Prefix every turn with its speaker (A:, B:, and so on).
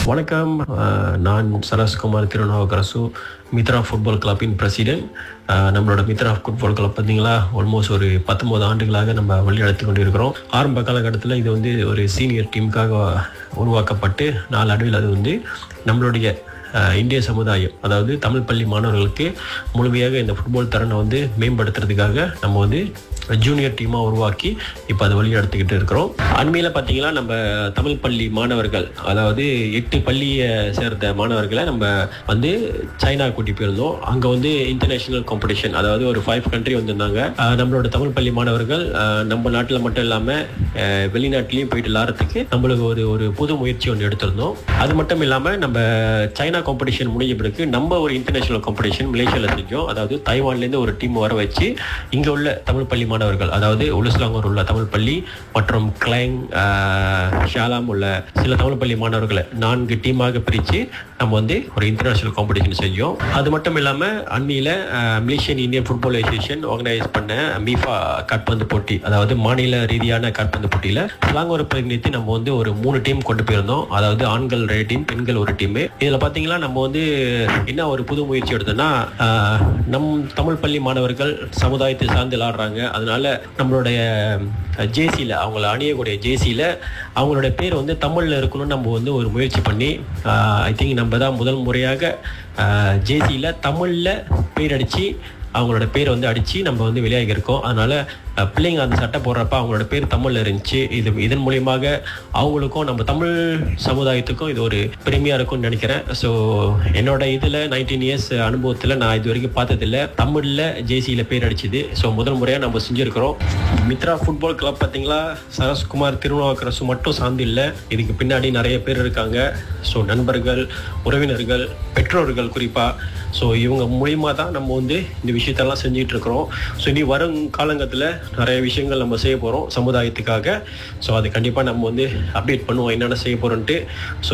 A: வணக்கம் அஹ், நான் சரஸ்குமார் திருநாவுக்கரசு மித்ரா ஃபுட்பால் கிளப்பின் பிரசிடென்ட் நம்மளோட மித்ரா ஃபுட்பால் கிளப் பார்த்தீங்களா ஆல்மோஸ்ட் ஒரு பத்தொன்பது ஆண்டுகளாக நம்ம வழிநடத்தி கொண்டிருக்கிறோம் ஆரம்ப காலகட்டத்தில் இது வந்து ஒரு சீனியர் டீமுக்காக உருவாக்கப்பட்டு நாளடைவில் அது வந்து நம்மளுடைய அஹ், இந்திய சமுதாயம் அதாவது தமிழ் பள்ளி மாணவர்களுக்கு முழுமையாக இந்த ஃபுட்பால் திறனை வந்து மேம்படுத்துறதுக்காக நம்ம வந்து ஜூனியர் டீமாக உருவாக்கி இப்போ அதை வழி நடத்திக்கிட்டு இருக்கிறோம் அண்மையில் பார்த்தீங்கன்னா நம்ம தமிழ் பள்ளி மாணவர்கள் அதாவது எட்டு பள்ளியை சேர்ந்த மாணவர்களை நம்ம வந்து சைனா கூட்டி போயிருந்தோம் அங்கே வந்து இன்டர்நேஷ்னல் காம்படிஷன் அதாவது ஒரு ஃபைவ் கண்ட்ரி வந்திருந்தாங்க அஹ் நம்மளோட தமிழ் பள்ளி மாணவர்கள் அஹ் நம்ம நாட்டில் மட்டும் இல்லாமல் வெளிநாட்டிலையும் போயிட்டு விளாட்றதுக்கு நம்மளுக்கு ஒரு ஒரு புது முயற்சி ஒன்று எடுத்திருந்தோம் அது மட்டும் இல்லாமல் நம்ம சைனா காம்படிஷன் முடிஞ்ச பிறகு நம்ம ஒரு இன்டர்நேஷனல் காம்படிஷன் மலேசியாவில் செஞ்சோம் அதாவது தைவான்லேருந்து ஒரு டீம் வர வச்சு இங்கே உள்ள தமிழ் பள்ளி மாணவர்கள் அதாவது உலுஸ்லாங்கூர் உள்ள தமிழ் பள்ளி மற்றும் கிளைங் ஷாலாம் உள்ள சில தமிழ் பள்ளி மாணவர்களை நான்கு டீமாக பிரித்து நம்ம வந்து ஒரு இன்டர்நேஷனல் காம்படிஷன் செஞ்சோம் அது மட்டும் இல்லாமல் அண்மையில் Malaysian Indian football association organise பண்ண மீஃபா காட்பந்து போட்டி அதாவது மாநில ரீதியான காட்பந்து போட்டியில் ஸ்லாங்கூரை பிரதிநிதித்து நம்ம வந்து ஒரு மூணு டீம் கொண்டு போயிருந்தோம் அதாவது ஆண்கள் ரெண்டு டீம் பெண்கள் ஒரு டீம் இதில் பார்த்தீங்கன்னா நம்ம வந்து என்ன ஒரு புது முயற்சி எடுத்தோம்னா ஆஹ், நம் தமிழ் பள்ளி மாணவர்கள் சமுதாயத்தை சார்ந்து விளாடுறாங்க அதனால நம்மளுடைய ஜேசியில் அவங்கள அணியக்கூடிய ஜேசியில் அவங்களோட பேர் வந்து தமிழில் இருக்கணும்னு நம்ம வந்து ஒரு முயற்சி பண்ணி ஐ திங்க் நம்ம தான் முதல் முறையாக ஜேசியில் தமிழில் பேர் அடித்து அவங்களோட பேர் வந்து அடித்து நம்ம வந்து வெளியாகி இருக்கோம் அதனால் அஹ், பிள்ளைங்க அந்த சட்டை போடுறப்ப அவங்களோட பேர் தமிழில் இருந்துச்சு இது இதன் மூலியமாக அவங்களுக்கும் நம்ம தமிழ் சமுதாயத்துக்கும் இது ஒரு பெருமையாக இருக்கும்னு நினைக்கிறேன் ஸோ என்னோட இதில் நைன்டீன் இயர்ஸ் அனுபவத்தில் நான் இது வரைக்கும் பார்த்ததில்ல தமிழில் ஜேசியில் பேர் அடிச்சுது ஸோ முதல் முறையாக நம்ம செஞ்சுருக்கிறோம் மித்ரா ஃபுட்பால் கிளப் பார்த்தீங்களா சரஸ்குமார் திருநாவுக்கரசு மட்டும் சார்ந்து இல்லை இதுக்கு பின்னாடி நிறைய பேர் இருக்காங்க ஸோ நண்பர்கள் உறவினர்கள் பெற்றோர்கள் குறிப்பாக ஸோ இவங்க மூலியமாக தான் நம்ம வந்து இந்த விஷயத்தெல்லாம் செஞ்சுட்டு இருக்கிறோம் ஸோ இனி வரும் காலங்கத்தில் நிறைய விஷயங்கள் நம்ம செய்ய போகிறோம் சமுதாயத்துக்காக ஸோ அது கண்டிப்பாக நம்ம வந்து அப்டேட் பண்ணுவோம் என்னென்ன செய்ய போகிறோன்ட்டு ஸோ